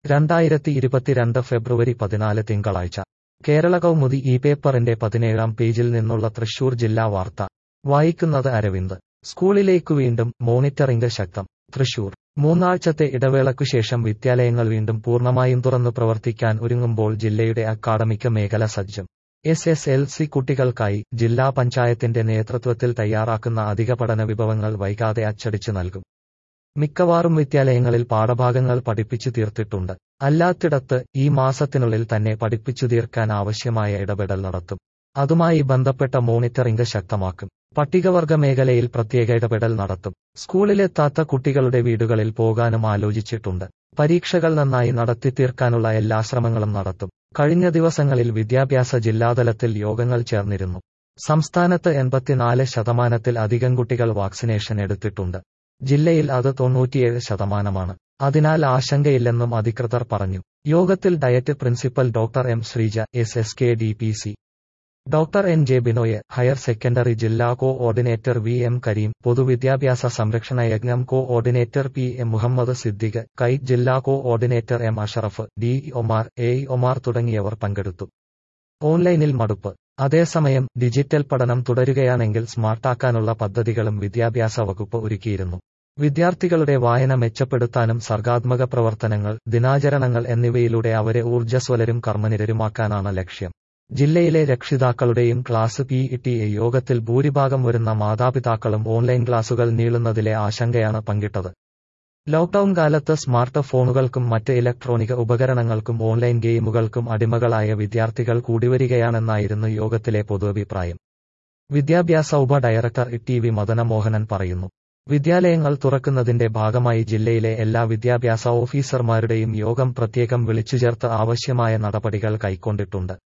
രണ്ടായിരത്തി ഇരുപത്തിരണ്ട് ഫെബ്രുവരി പതിനാല് തിങ്കളാഴ്ച കേരള കൗമുദി ഈ പേപ്പറിന്റെ പതിനേഴാം പേജിൽ നിന്നുള്ള തൃശൂർ ജില്ലാ വാർത്ത വായിക്കുന്നത് അരവിന്ദ് സ്കൂളിലേക്കു വീണ്ടും മോണിറ്ററിംഗ് ശക്തം തൃശൂർ മൂന്നാഴ്ചത്തെ ഇടവേളയ്ക്കുശേഷം വിദ്യാലയങ്ങൾ വീണ്ടും പൂർണ്ണമായും തുറന്നു പ്രവർത്തിക്കാൻ ഒരുങ്ങുമ്പോൾ ജില്ലയുടെ അക്കാഡമിക് മേഖല സജ്ജം എസ് എസ് എൽ സി കുട്ടികൾക്കായി ജില്ലാ പഞ്ചായത്തിന്റെ നേതൃത്വത്തിൽ തയ്യാറാക്കുന്ന അധിക പഠന വിഭവങ്ങൾ വൈകാതെ അച്ചടിച്ചു നൽകും മിക്കവാറും വിദ്യാലയങ്ങളിൽ പാഠഭാഗങ്ങൾ പഠിപ്പിച്ചു തീർത്തിട്ടുണ്ട് അല്ലാത്തിടത്ത് ഈ മാസത്തിനുള്ളിൽ തന്നെ പഠിപ്പിച്ചു തീർക്കാൻ ആവശ്യമായ ഇടപെടൽ നടത്തും അതുമായി ബന്ധപ്പെട്ട മോണിറ്ററിംഗ് ശക്തമാക്കും പട്ടികവർഗ മേഖലയിൽ പ്രത്യേക ഇടപെടൽ നടത്തും സ്കൂളിലെത്താത്ത കുട്ടികളുടെ വീടുകളിൽ പോകാനും ആലോചിച്ചിട്ടുണ്ട് പരീക്ഷകൾ നന്നായി നടത്തിത്തീർക്കാനുള്ള എല്ലാ ശ്രമങ്ങളും നടത്തും കഴിഞ്ഞ ദിവസങ്ങളിൽ വിദ്യാഭ്യാസ ജില്ലാതലത്തിൽ യോഗങ്ങൾ ചേർന്നിരുന്നു സംസ്ഥാനത്ത് എൺപത്തിനാല് ശതമാനത്തിൽ അധികം കുട്ടികൾ വാക്സിനേഷൻ എടുത്തിട്ടുണ്ട് ജില്ലയിൽ അത് തൊണ്ണൂറ്റിയേഴ് ശതമാനമാണ് അതിനാൽ ആശങ്കയില്ലെന്നും അധികൃതർ പറഞ്ഞു യോഗത്തിൽ DIET principal doctor M Sreeja S S K D P C doctor N J Binoy higher secondary ജില്ലാ coordinator V M Kareem പൊതുവിദ്യാഭ്യാസ സംരക്ഷണ യജ്ഞം coordinator P M Muhammad Siddique KITE ജില്ലാ coordinator M Ashraf D Omar A Omar തുടങ്ങിയവർ പങ്കെടുത്തു ഓൺലൈനിൽ മടുപ്പ് അതേസമയം ഡിജിറ്റൽ പഠനം തുടരുകയാണെങ്കിൽ സ്മാർട്ടാക്കാനുള്ള പദ്ധതികളും വിദ്യാഭ്യാസ വകുപ്പ് ഒരുക്കിയിരുന്നു വിദ്യാർത്ഥികളുടെ വായന മെച്ചപ്പെടുത്താനും സർഗാത്മക പ്രവർത്തനങ്ങൾ ദിനാചരണങ്ങൾ എന്നിവയിലൂടെ അവരെ ഊർജ്ജസ്വലരും കർമ്മനിരരുമാക്കാനാണ് ലക്ഷ്യം ജില്ലയിലെ രക്ഷിതാക്കളുടെയും ക്ലാസ് പി ടി എ യോഗത്തിൽ ഭൂരിഭാഗം വരുന്ന മാതാപിതാക്കളും ഓൺലൈൻ ക്ലാസുകൾ നീളുന്നതിലെ ആശങ്കയാണ് പങ്കിട്ടത് ലോക്ഡൌൺ കാലത്ത് സ്മാർട്ട് ഫോണുകൾക്കും മറ്റ് ഇലക്ട്രോണിക ഉപകരണങ്ങൾക്കും ഓൺലൈൻ ഗെയിമുകൾക്കും അടിമകളായ വിദ്യാർത്ഥികൾ കൂടിവരികയാണെന്നായിരുന്നു യോഗത്തിലെ പൊതുഅഭിപ്രായം വിദ്യാഭ്യാസ ഉപ ഡയറക്ടർ ടി വി മദനമോഹനൻ പറയുന്നു വിദ്യാലയങ്ങൾ തുറക്കുന്നതിന്റെ ഭാഗമായി ജില്ലയിലെ എല്ലാ വിദ്യാഭ്യാസ ഓഫീസർമാരുടെയും യോഗം പ്രത്യേകം വിളിച്ചുചേർത്ത് ആവശ്യമായ നടപടികൾ കൈക്കൊണ്ടിട്ടുണ്ട്